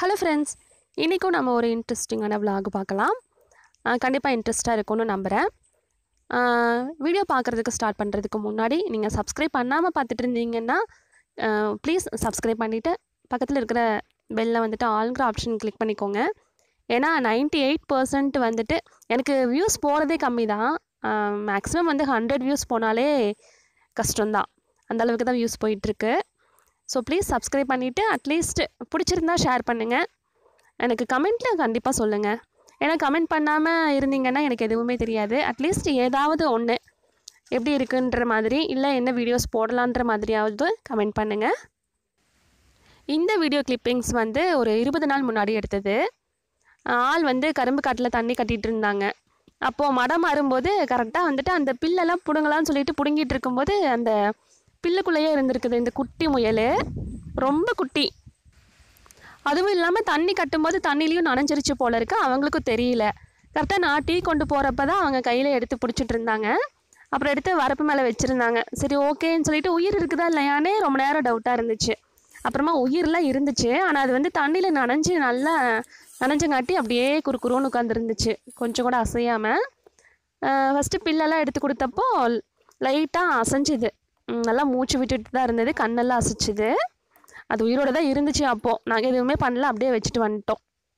hello friends இன்றைக்கும் நம்ம ஒரு இன்ட்ரெஸ்டிங்கான vlog பார்க்கலாம் கண்டிப்பாக இன்ட்ரெஸ்ட்டாக இருக்கும்னு நம்புகிறேன் வீடியோ பார்க்குறதுக்கு ஸ்டார்ட் பண்ணுறதுக்கு முன்னாடி நீங்கள் சப்ஸ்கிரைப் பண்ணாமல் பார்த்துட்டு இருந்தீங்கன்னா ப்ளீஸ் சப்ஸ்கிரைப் பண்ணிவிட்டு பக்கத்தில் இருக்கிற பெல்ல வந்துட்டு ஆளுங்கிற ஆப்ஷன் கிளிக் பண்ணிக்கோங்க ஏன்னா 98% எயிட் பர்சன்ட் வந்துட்டு எனக்கு வியூஸ் போகிறதே கம்மி தான் மேக்ஸிமம் வந்து ஹண்ட்ரட் வியூஸ் போனாலே கஷ்டம்தான் அந்த அளவுக்கு தான் வியூஸ் போயிட்டுருக்கு ஸோ ப்ளீஸ் சப்ஸ்கிரைப் பண்ணிவிட்டு அட்லீஸ்ட் பிடிச்சிருந்தா ஷேர் பண்ணுங்கள் எனக்கு கமெண்ட்டில் கண்டிப்பாக சொல்லுங்கள் ஏன்னா கமெண்ட் பண்ணாமல் இருந்தீங்கன்னா எனக்கு எதுவுமே தெரியாது அட்லீஸ்ட் ஏதாவது ஒன்று எப்படி இருக்குன்ற மாதிரி இல்லை என்ன வீடியோஸ் போடலான்ற மாதிரியாவது கமெண்ட் பண்ணுங்கள் இந்த வீடியோ கிளிப்பிங்ஸ் வந்து ஒரு இருபது நாள் முன்னாடி எடுத்தது ஆள் வந்து கரும்பு காட்டில் தண்ணி கட்டிகிட்டு இருந்தாங்க அப்போது மடம் மாறும்போது கரெக்டாக வந்துட்டு அந்த பில்லெல்லாம் பிடுங்கலான்னு சொல்லிட்டு பிடுங்கிட்டு இருக்கும்போது அந்த பில்லுக்குள்ளேயே இருந்திருக்குது இந்த குட்டி முயல் ரொம்ப குட்டி அதுவும் இல்லாமல் தண்ணி கட்டும்போது தண்ணிலையும் நனைஞ்சிருச்சு போல இருக்கு அவங்களுக்கும் தெரியல கரெக்டாக நான் டீ கொண்டு போகிறப்ப தான் அவங்க கையில் எடுத்து பிடிச்சிட்டு இருந்தாங்க அப்புறம் எடுத்து வரப்பு மேலே வச்சுருந்தாங்க சரி ஓகேன்னு சொல்லிட்டு உயிர் இருக்குதா இல்லையானே ரொம்ப நேரம் டவுட்டாக இருந்துச்சு அப்புறமா உயிரெலாம் இருந்துச்சு ஆனால் அது வந்து தண்ணியில் நனைஞ்சு நல்லா நனைஞ்சங்காட்டி அப்படியே குறுக்குறுன்னு உட்காந்துருந்துச்சு கொஞ்சம் கூட அசையாமல் ஃபஸ்ட்டு பில்லெல்லாம் எடுத்து கொடுத்தப்போ லைட்டாக அசைஞ்சுது ம், நல்லா மூச்சு விட்டுட்டு தான் இருந்தது கண்ணெல்லாம் அசைச்சுது அது உயிரோட தான் இருந்துச்சு அப்போது நாங்கள் எதுவுமே பண்ணல அப்படியே வச்சுட்டு வந்துட்டோம்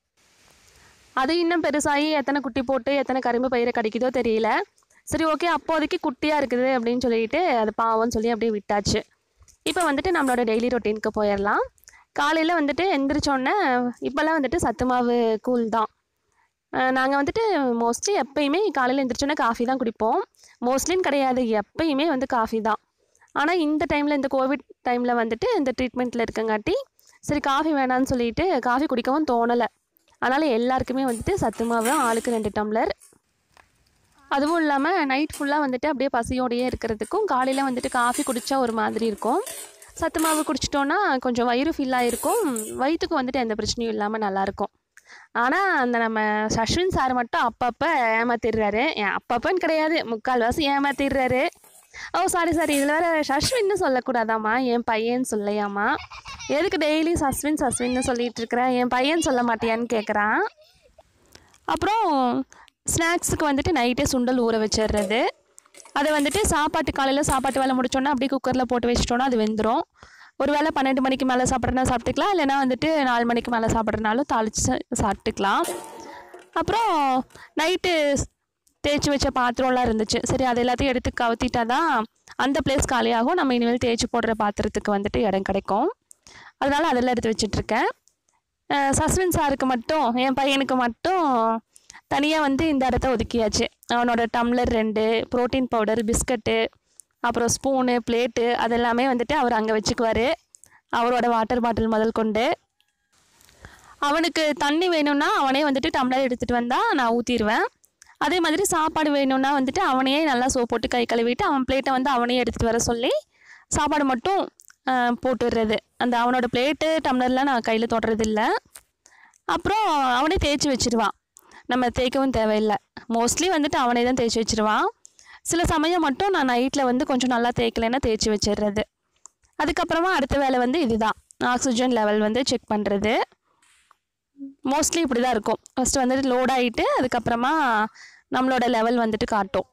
அது இன்னும் பெருசாகி எத்தனை குட்டி போட்டு எத்தனை கரும்பு பயிரை கடிக்குதோ தெரியல சரி ஓகே அப்போதைக்கு குட்டியாக இருக்குது அப்படின்னு சொல்லிட்டு அது பாவம்னு சொல்லி அப்படியே விட்டாச்சு இப்போ வந்துட்டு நம்மளோட டெய்லி ரொட்டீனுக்கு போயிடலாம் காலையில் வந்துட்டு எந்திரிச்சோடனே இப்போல்லாம் வந்துட்டு சத்து மாவு கூழ் தான் நாங்கள் வந்துட்டு மோஸ்ட்லி எப்பயுமே காலையில் எந்திரிச்சோன்னே காஃபி தான் குடிப்போம் மோஸ்ட்லின்னு கிடையாது எப்பயுமே வந்து காஃபி தான் ஆனால் இந்த டைமில் இந்த கோவிட் டைமில் வந்துட்டு இந்த ட்ரீட்மெண்ட்டில் இருக்கங்காட்டி சரி காஃபி வேணான்னு சொல்லிட்டு காஃபி குடிக்கவும் தோணலை அதனால் எல்லாருக்குமே வந்துட்டு சத்து மாவு ஆளுக்கு ரெண்டு டம்ளர் அதுவும் இல்லாமல் நைட் ஃபுல்லாக வந்துட்டு அப்படியே பசியோடையே இருக்கிறதுக்கும் காலையில் வந்துட்டு காஃபி குடித்தா ஒரு மாதிரி இருக்கும் சத்து மாவு குடிச்சிட்டோன்னா கொஞ்சம் வயிறு ஃபில்லாக இருக்கும் வயிற்றுக்கு வந்துட்டு எந்த பிரச்சனையும் இல்லாமல் நல்லாயிருக்கும் ஆனால் அந்த நம்ம சஷ்வின் சார் மட்டும் அப்பப்போ ஏமாத்திடுறாரு ஏன் அப்பப்போன்னு கிடையாது முக்கால்வாசி ஏமாத்திடுறாரு ஓ சாரி சாரி இதில் வேறு சஷ்வின்னு சொல்லக்கூடாதாம்மா என் பையன் சொல்லையாம்மா எதுக்கு டெய்லி சஸ்வின் சஸ்வின்னு சொல்லிட்டு இருக்கிற என் பையன் சொல்ல மாட்டியான்னு கேட்குறான் அப்புறம் ஸ்நாக்ஸுக்கு வந்துட்டு நைட்டே சுண்டல் ஊற வச்சிடுறது அதை வந்துட்டு சாப்பாட்டு காலையில் சாப்பாட்டு வேலை முடிச்சோன்னா அப்படியே குக்கரில் போட்டு வச்சிட்டோன்னா அது வெந்துடும் ஒரு வேளை பன்னெண்டு மணிக்கு மேலே சாப்பிட்றனா சாப்பிட்டுக்கலாம் இல்லைனா வந்துட்டு நாலு மணிக்கு மேலே சாப்பிட்றனாலும் தாளித்து சா- சாப்பிட்டுக்கலாம் அப்புறம் நைட்டு தேய்ச்சி வச்ச பாத்திரம்லாம் இருந்துச்சு சரி அது எல்லாத்தையும் எடுத்து கவுத்திட்டா தான் அந்த பிளேஸ் காலியாகும் நம்ம இனிமேல் தேய்ச்சி போடுற பாத்திரத்துக்கு வந்துட்டு இடம் கிடைக்கும் அதனால அதெல்லாம் எடுத்து வச்சிட்ருக்கேன் சஸ்வின் சாருக்கு மட்டும் என் பையனுக்கு மட்டும் தனியாக வந்து இந்த இடத்த ஒதுக்கியாச்சு அவனோட டம்ளர் ரெண்டு ப்ரோட்டீன் பவுடர் பிஸ்கட்டு அப்புறம் ஸ்பூனு பிளேட்டு அதெல்லாமே வந்துட்டு அவர் அங்கே வச்சுக்குவார் அவரோட வாட்டர் பாட்டில் முதல் கொண்டு அவனுக்கு தண்ணி வேணும்னா அவனே வந்துட்டு டம்ளர் எடுத்துகிட்டு வந்தால் நான் ஊற்றிடுவேன் அதே மாதிரி சாப்பாடு வேணும்னா வந்துட்டு அவனையே நல்லா சோப் போட்டு கை கழுவிட்டு அவன் பிளேட்டை வந்து அவனே எடுத்துகிட்டு வர சொல்லி சாப்பாடு மட்டும் ஆஹ், போட்டுடுறது அந்த அவனோட பிளேட்டு டம்ளர்லாம் நான் கையில் தொடுறதில்ல அப்புறம் அவனே தேய்ச்சி வச்சிருவான் நம்ம தேய்க்கவும் தேவையில்லை மோஸ்ட்லி வந்துட்டு அவனே தான் தேய்ச்சி வச்சிருவான் சில சமயம் மட்டும் நான் நைட்டில் வந்து கொஞ்சம் நல்லா தேய்க்கலைன்னா தேய்ச்சி வச்சிடுறது அதுக்கப்புறமா அடுத்த வேலை வந்து இதுதான் ஆக்சிஜன் லெவல் வந்து செக் பண்ணுறது மோஸ்ட்லி இப்படி தான் இருக்கும் ஃபஸ்ட்டு வந்துட்டு லோட் ஆகிட்டு அதுக்கப்புறமா நம்மளோட லெவல் வந்துட்டு காட்டும்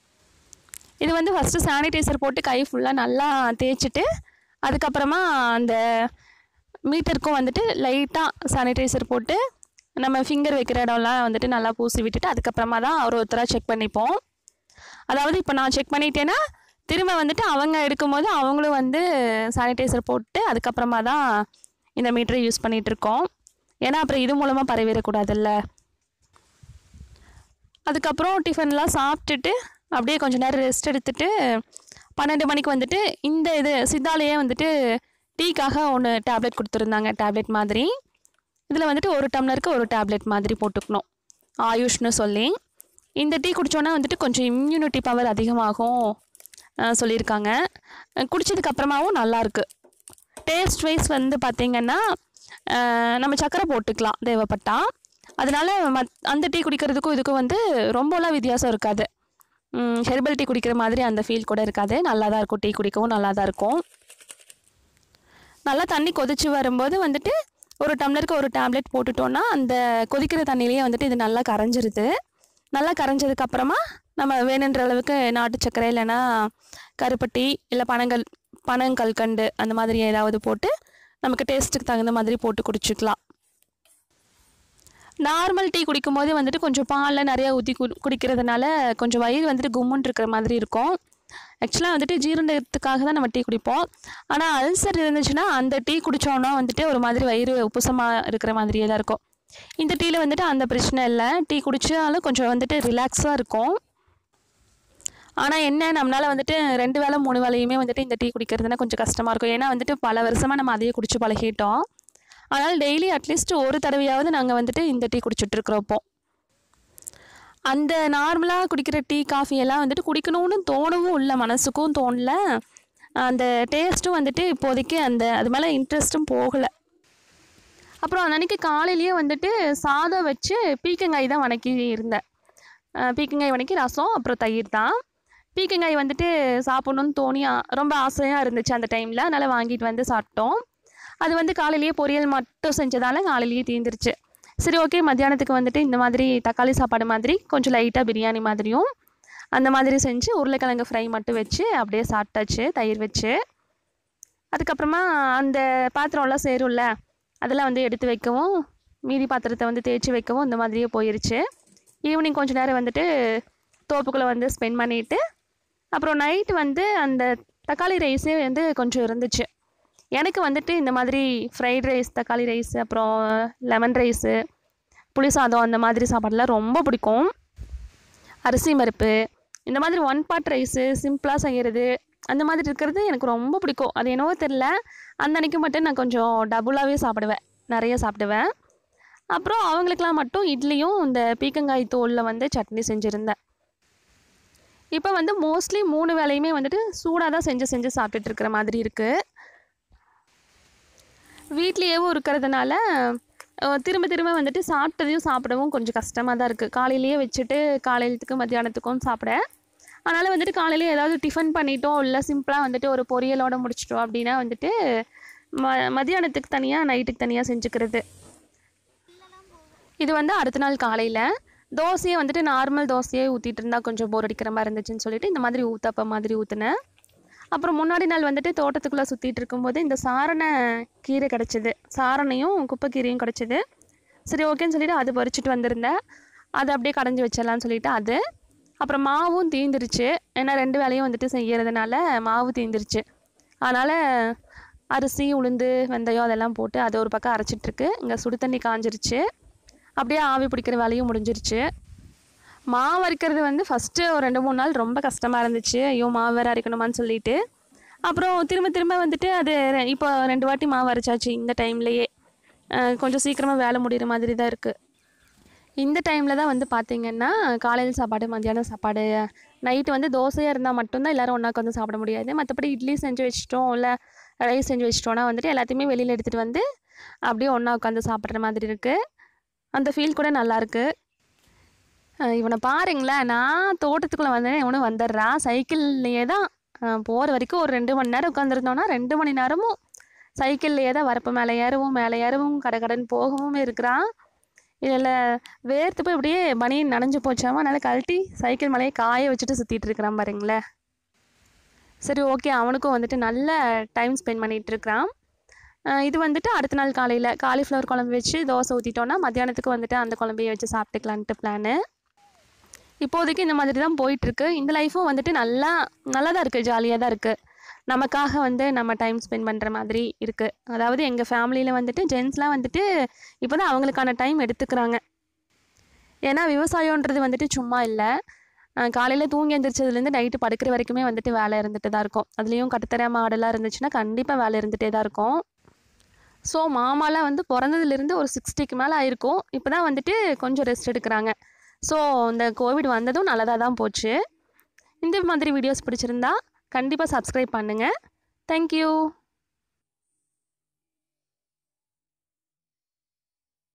இது வந்து ஃபஸ்ட்டு சானிடைசர் போட்டு கை ஃபுல்லாக நல்லா தேய்ச்சிட்டு அதுக்கப்புறமா அந்த மீட்டருக்கும் வந்துட்டு லைட்டாக சானிடைசர் போட்டு நம்ம ஃபிங்கர் வைக்கிற இடம்லாம் வந்துட்டு நல்லா பூசி விட்டுட்டு அதுக்கப்புறமா தான் ஒரு ஒருத்தராக செக் பண்ணிப்போம் அதாவது இப்போ நான் செக் பண்ணிட்டேன்னா திரும்ப வந்துட்டு அவங்க எடுக்கும்போது அவங்களும் வந்து சானிடைசர் போட்டு அதுக்கப்புறமா தான் இந்த மீட்டரை யூஸ் பண்ணிகிட்டு இருக்கோம் ஏன்னா அப்புறம் இது மூலமாக பரவிடக்கூடாதுல்ல அதுக்கப்புறம் டிஃபன்லாம் சாப்பிட்டுட்டு அப்படியே கொஞ்ச நேரம் ரெஸ்ட் எடுத்துட்டு பன்னெண்டு மணிக்கு வந்துட்டு இந்த இது சித்தாலேயே வந்துட்டு டீக்காக ஒன்று டேப்லெட் கொடுத்துருந்தாங்க டேப்லெட் மாதிரி இதில் வந்துட்டு ஒரு டம்ளருக்கு ஒரு டேப்லெட் மாதிரி போட்டுக்கணும் ஆயுஷ்னு சொல்லி இந்த டீ குடித்தோன்னா வந்துட்டு கொஞ்சம் இம்யூனிட்டி பவர் அதிகமாகும் அஹ் சொல்லியிருக்காங்க அஹ் குடிச்சதுக்கு அப்புறமாவும் நல்லாயிருக்கு டேஸ்ட் வைஸ் வந்து பார்த்திங்கன்னா அஹ் நம்ம சக்கரை போட்டுக்கலாம் தேவைப்பட்டா அதனால மத் அந்த டீ குடிக்கிறதுக்கும் இதுக்கும் வந்து ரொம்பலாம் வித்தியாசம் இருக்காது ஹெர்பல் டீ குடிக்கிற மாதிரி அந்த ஃபீல் கூட இருக்காது நல்லா தான் இருக்கும் டீ குடிக்கவும் நல்லா தான் இருக்கும் நல்லா தண்ணி கொதிச்சு வரும்போது வந்துட்டு ஒரு டம்ளருக்கு ஒரு டேப்லெட் போட்டுட்டோன்னா அந்த கொதிக்கிற தண்ணியிலேயே வந்துட்டு இது நல்லா கரைஞ்சிருது நல்லா கரைஞ்சதுக்கப்புறமா நம்ம வேணுன்ற அளவுக்கு நாட்டு சர்க்கரை இல்லைன்னா கருப்பட்டி இல்லை பனங்கள் பனங்கல்கண்டு அந்த மாதிரி ஏதாவது போட்டு நமக்கு டேஸ்ட்டுக்கு தகுந்த மாதிரி போட்டு குடிச்சிக்கலாம் நார்மல் டீ குடிக்கும் போது வந்துட்டு கொஞ்சம் பாலில் நிறைய ஊற்றி கு குடிக்கிறதுனால கொஞ்சம் வயிறு வந்துட்டு கும்முன்னு இருக்கிற மாதிரி இருக்கும் ஆக்சுவலாக வந்துட்டு ஜீரணத்துக்காக தான் நம்ம டீ குடிப்போம் ஆனால் அல்சர் இருந்துச்சுன்னா அந்த டீ குடித்தோன்னா வந்துட்டு ஒரு மாதிரி வயிறு உப்புசமாக இருக்கிற மாதிரியே தான் இருக்கும் இந்த டீயில் வந்துட்டு அந்த பிரச்சனை இல்லை டீ குடித்தாலும் கொஞ்சம் வந்துட்டு ரிலாக்ஸாக இருக்கும் ஆனால் என்ன நம்மளால் வந்துட்டு ரெண்டு வேளை மூணு வேளையுமே வந்துட்டு இந்த டீ குடிக்கிறதுனா கொஞ்சம் கஷ்டமாக இருக்கும் ஏன்னா வந்துட்டு பல வருஷமாக நம்ம அதையே குடிச்சு பழகிட்டோம் அதனால் டெய்லி அட்லீஸ்ட் ஒரு தடவையாவது நாங்கள் வந்துட்டு இந்த டீ குடிச்சிட்ருக்குறோம் இப்போ அந்த நார்மலாக குடிக்கிற டீ காஃபி எல்லாம் வந்துட்டு குடிக்கணும்னு தோணவும் இல்லை மனசுக்கும் தோணல அந்த டேஸ்ட்டும் வந்துட்டு இப்போதைக்கு அந்த அது மேலே இன்ட்ரெஸ்ட்டும் போகலை அப்புறம் அன்னைக்கு காலையிலேயே வந்துட்டு சாதம் வச்சு பீக்கங்காய் தான் வணக்கி இருந்தேன் அஹ் பீக்கங்காய் வணக்கி ரசம் அப்புறம் தயிர் தான் பீக்கங்காய் வந்துட்டு சாப்பிட்ணுன்னு தோணி ஆ- ரொம்ப ஆசையாக இருந்துச்சு அந்த டைமில் அதனால் வாங்கிட்டு வந்து சாப்பிட்டோம் அது வந்து காலையிலேயே பொரியல் மட்டும் செஞ்சதால காலையிலேயே தீந்துருச்சு சரி ஓகே மத்தியானத்துக்கு வந்துட்டு இந்த மாதிரி தக்காளி சாப்பாடு மாதிரி கொஞ்சம் லைட்டாக பிரியாணி மாதிரியும் அந்த மாதிரி செஞ்சு உருளைக்கிழங்கு ஃப்ரை மட்டும் வச்சு அப்படியே சாப்பிட்டாச்சு தயிர் வச்சு அதுக்கப்புறமா அந்த பாத்திரம்லாம் சேரும்ல அதெல்லாம் வந்து எடுத்து வைக்கவும் மீதி பாத்திரத்தை வந்து தேய்ச்சி வைக்கவும் இந்த மாதிரியே போயிருச்சு ஈவினிங் கொஞ்ச நேரம் வந்துட்டு தோப்புக்குள்ளே வந்து ஸ்பெண்ட் பண்ணிவிட்டு அப்புறம் நைட்டு வந்து அந்த தக்காளி ரைஸே வந்து கொஞ்சம் இருந்துச்சு எனக்கு வந்துட்டு இந்த மாதிரி ஃப்ரைட் ரைஸ் தக்காளி ரைஸ் அப்புறம் லெமன் ரைஸு புளி சாதம் அந்த மாதிரி சாப்பாடுலாம் ரொம்ப பிடிக்கும் அரிசி பருப்பு இந்த மாதிரி ஒன் பாட் ரைஸு சிம்பிளாக செய்கிறது அந்த மாதிரி இருக்கிறது எனக்கு ரொம்ப பிடிக்கும் அது என்னவோ தெரில அந்த அன்னைக்கு மட்டும் நான் கொஞ்சம் டபுளாகவே சாப்பிடுவேன் நிறைய சாப்பிடுவேன் அப்புறம் அவங்களுக்கெல்லாம் மட்டும் இட்லியும் இந்த பீக்கங்காய் தோலில் வந்து சட்னி செஞ்சுருந்தேன் இப்போ வந்து மோஸ்ட்லி மூணு வேளையுமே வந்துட்டு சூடாக தான் செஞ்சு செஞ்சு சாப்பிட்டுட்டு இருக்கிற மாதிரி இருக்குது வீட்லேயேவும் இருக்கிறதுனால அஹ், திரும்ப திரும்ப வந்துட்டு சாப்பிட்டதையும் சாப்பிடவும் கொஞ்சம் கஷ்டமாக தான் இருக்குது காலையிலேயே வச்சுட்டு காலையிலத்துக்கு மத்தியானத்துக்கும் சாப்பிட அதனால் வந்துட்டு காலையில ஏதாவது டிஃபன் பண்ணிட்டோம் இல்லை சிம்பிளாக வந்துட்டு ஒரு பொரியலோட முடிச்சிட்டோம் அப்படின்னா வந்துட்டு ம மதியானத்துக்கு தனியாக நைட்டுக்கு தனியாக செஞ்சுக்கிறது இது வந்து அடுத்த நாள் காலையில் தோசையை வந்துட்டு நார்மல் தோசையே ஊற்றிட்டு இருந்தால் கொஞ்சம் போர் அடிக்கிற மாதிரி இருந்துச்சுன்னு சொல்லிட்டு இந்த மாதிரி ஊத்தப்ப மாதிரி ஊற்றினேன் அப்புறம் முன்னாடி நாள் வந்துட்டு தோட்டத்துக்குள்ளே சுற்றிட்டு இருக்கும்போது இந்த சாரண கீரை கிடச்சிது சாரணையும் குப்பைக்கீரையும் கிடச்சிது சரி ஓகேன்னு சொல்லிட்டு அது பறிச்சுட்டு வந்திருந்தேன் அதை அப்படியே கடைஞ்சி வச்சிடலான்னு சொல்லிட்டு அது அப்புறம் மாவும் தீந்துருச்சு ஏன்னா ரெண்டு வேலையும் வந்துட்டு செய்யறதுனால மாவு தீந்துருச்சு அதனால் அரிசி உளுந்து வெந்தயம் அதெல்லாம் போட்டு அதை ஒரு பக்கம் அரைச்சிட்ருக்கு இங்கே சுடு தண்ணி காஞ்சிருச்சு அப்படியே ஆவி பிடிக்கிற வேலையும் முடிஞ்சிருச்சு மாவு அரைக்கிறது வந்து ஃபஸ்ட்டு ஒரு ரெண்டு மூணு நாள் ரொம்ப கஷ்டமாக இருந்துச்சு ஐயோ மாவு வேறு அரைக்கணுமான்னு சொல்லிட்டு அப்புறம் திரும்ப திரும்ப வந்துட்டு அது ரெ- இப்போ ரெண்டு வாட்டி மாவு அரைச்சாச்சு இந்த டைம்லேயே கொஞ்சம் சீக்கிரமாக வேலை முடிகிற மாதிரி தான் இருக்குது இந்த டைமில் தான் வந்து பார்த்திங்கன்னா காலையில் சாப்பாடு மத்தியானம் சாப்பாடு நைட்டு வந்து தோசையாக இருந்தால் மட்டும்தான் எல்லோரும் ஒன்றா உட்காந்து சாப்பிட முடியாது மற்றபடி இட்லி செஞ்சு வச்சிட்டோம் இல்லை ரைஸ் செஞ்சு வச்சிட்டோன்னா வந்துட்டு எல்லாத்தையுமே வெளியில் எடுத்துகிட்டு வந்து அப்படியே ஒன்றா உட்காந்து சாப்பிட்ற மாதிரி இருக்குது அந்த ஃபீல் கூட நல்லாயிருக்கு இவனை பாருங்களேன் நான் தோட்டத்துக்குள்ளே வந்தேன் இவனும் வந்துடுறான் சைக்கிள்லேயே தான் போகிற வரைக்கும் ஒரு ரெண்டு மணி நேரம் உட்காந்துருந்தோன்னா ரெண்டு மணி நேரமும் சைக்கிள்லேயே தான் வரப்பு மேலே ஏறவும் மேலே ஏறவும் கடை கடன் போகவும் இருக்கிறான் இதில் வேர்த்து போய் அப்படியே மணி நனைஞ்சு போச்சாமா அதனால் கழட்டி சைக்கிள் மேலேயே காய வச்சுட்டு சுற்றிட்டு இருக்கிறான் பாருங்களேன் சரி ஓகே அவனுக்கும் வந்துட்டு நல்ல டைம் ஸ்பெண்ட் பண்ணிகிட்டு இருக்கிறான் அஹ் இது வந்துட்டு அடுத்த நாள் காலையில் காலிஃப்ளவர் குழம்பு வச்சு தோசை ஊற்றிட்டோன்னா மத்தியானத்துக்கு வந்துட்டு அந்த குழம்பையே வச்சு சாப்பிட்டுக்கலான்ட்டு பிளானு இப்போதைக்கு இந்த மாதிரி தான் போயிட்டுருக்கு இந்த லைஃப்பும் வந்துட்டு நல்லா நல்லா தான் இருக்குது ஜாலியாக தான் இருக்குது நமக்காக வந்து நம்ம டைம் ஸ்பெண்ட் பண்ணுற மாதிரி இருக்குது அதாவது எங்கள் ஃபேமிலியில் வந்துட்டு ஜென்ஸ்லாம் வந்துட்டு இப்போ தான் அவங்களுக்கான டைம் எடுத்துக்கிறாங்க ஏன்னா விவசாயன்றது வந்துட்டு சும்மா இல்லை காலையில் தூங்கி எந்திரிச்சதுலேருந்து நைட்டு படுக்கிற வரைக்குமே வந்துட்டு வேலை இருந்துட்டு தான் இருக்கும் அதுலேயும் கட்டுத்தர மாடெல்லாம் இருந்துச்சுன்னா கண்டிப்பாக வேலை இருந்துகிட்டே தான் இருக்கும் ஸோ மாமாலாம் வந்து பிறந்ததுலேருந்து ஒரு சிக்ஸ்டிக்கு மேலே ஆயிருக்கும் இப்போ தான் வந்துட்டு கொஞ்சம் ரெஸ்ட் எடுக்கிறாங்க ஸோ இந்த கோவிட் வந்ததும் நல்லதாக தான் போச்சு இந்த மாதிரி வீடியோஸ் பிடிச்சிருந்தா கண்டிப்பாக சப்ஸ்கிரைப் பண்ணுங்கள் தேங்க்யூ